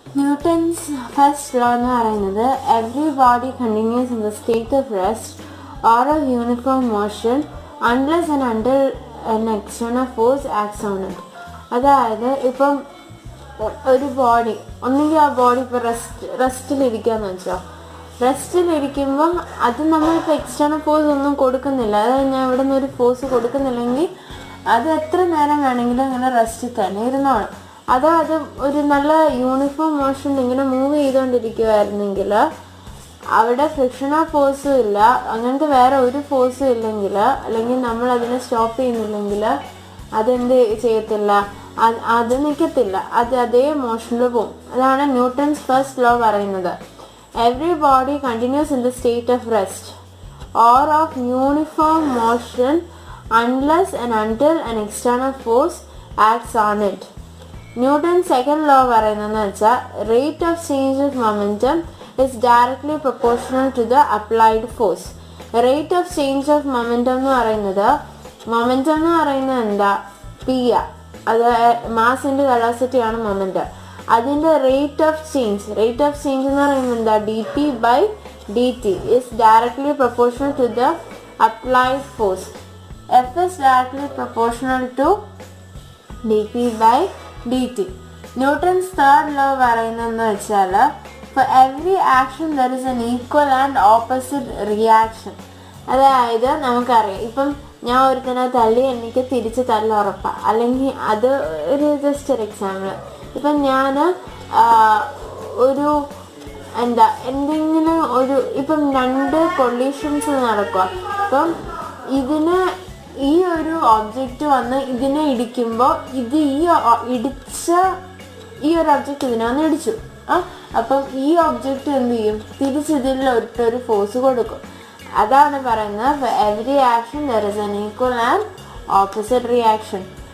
Newton's first law എന്ന് പറയുന്നത് every body continues in the state of rest or of uniform motion unless and until external force acts on it അതായത് ഇപ്പം ഒരു body ഒന്നുകിൽ ആ body ഇപ്പോൾ rest റെസ്റ്റിലിരിക്കാന്ന് വെച്ചോ റെസ്റ്റിലിരിക്കുമ്പം അത് നമ്മളിപ്പോൾ എക്സ്റ്റേണൽ ഫോഴ്സ് ഒന്നും കൊടുക്കുന്നില്ല അതായത് ഞാൻ ഇവിടെ നിന്ന് ഒരു ഫോഴ്സ് കൊടുക്കുന്നില്ലെങ്കിൽ അത് എത്ര നേരം വേണമെങ്കിലും ഇങ്ങനെ റെസ്റ്റിൽ തന്നെ ഇരുന്നോളും അതോ അത് ഒരു നല്ല യൂണിഫോം മോഷനിൽ ഇങ്ങനെ മൂവ് ചെയ്തുകൊണ്ടിരിക്കുമായിരുന്നെങ്കിൽ അവിടെ ഫ്രിക്ഷണൽ ഫോഴ്സും ഇല്ല അങ്ങനത്തെ വേറെ ഒരു ഫോഴ്സും ഇല്ലെങ്കിൽ അല്ലെങ്കിൽ നമ്മൾ അതിനെ സ്റ്റോപ്പ് ചെയ്യുന്നില്ലെങ്കിൽ അതെന്ത് ചെയ്യത്തില്ല അത് അത് നിൽക്കത്തില്ല അത് അതേ മോഷനിൽ പോകും അതാണ് ന്യൂട്ടൺസ് ഫസ്റ്റ് ലോ പറയുന്നത് every body continues in the state of rest or of uniform motion unless and until an external force acts on it Newton second law പറയുന്നതെന്ന് വെച്ചാൽ rate of change of momentum is directly proportional to the applied force rate of change of momentum എന്ന് പറയുന്നത് momentum എന്ന് പറയുന്നത് എന്താ P ആ അത് മാസിൻ്റെ വെലോസിറ്റി ആണ് മൊമെൻറ്റം അതിൻ്റെ rate of change rate of change എന്ന് പറയുന്നത് എന്താ D P by D T is directly proportional to the applied force F is directly proportional to D P by D T Newton's third law പറയുന്നതെന്ന് വെച്ചാൽ for every action there is an equal and opposite reaction അതായത് നമുക്കറിയാം ഇപ്പം ഞാൻ ഒരുത്തനെ തള്ളി എനിക്ക് തിരിച്ച് തല്ല ഉറപ്പാണ് അല്ലെങ്കിൽ അത് ഒരു ജസ്റ്റ് ഒരു എക്സാമ്പിൾ ഇപ്പം ഞാൻ ഒരു എന്താ എന്തെങ്കിലും ഒരു ഇപ്പം രണ്ട് കൊളീഷൻസ് നടക്കുക അപ്പം ഇതിന് ഈ ഒരു ഒബ്ജക്റ്റ് വന്ന് ഇതിനെ ഇടിക്കുമ്പോൾ ഇത് ഈ ഒ- ഇടിച്ച ഈ ഒരു ഒബ്ജക്റ്റ് ഇതിനെ വന്ന് ഇടിച്ചു ആ അപ്പം ഈ ഒബ്ജക്റ്റ് എന്ത് ചെയ്യും തിരിച്ചിതിൽ ഒറ്റൊരു ഫോഴ്സ് കൊടുക്കും അതാണ് പറയുന്നത് every action there is an equal and opposite reaction